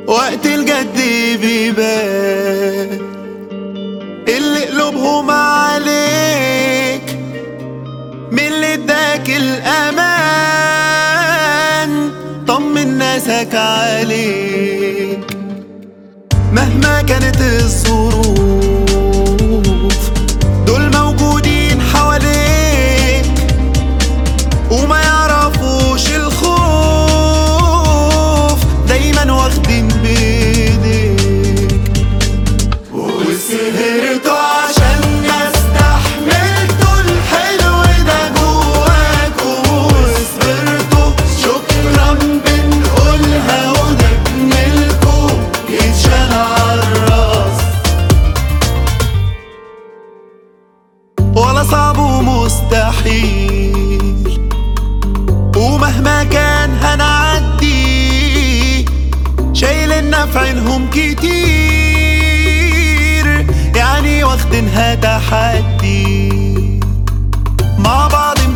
وقت الجد بيبان اللي قلوبهم عليك من اللي اداك الامان طمن ناسك عليك مهما كانت الظروف دول موجودين حواليك وما يعرفوش الخوف دايما واخدين بايديك وسهرتوا عشان استحملتوا الحلو ده جواكوا وصبرتوا شكرا بنقولها ونجملكوا يتشال عالراس ولا صعب ومستحيل ومهما كان هنعدي شايلنا في عينهم كتير يعني واخدينها تحدي مع بعض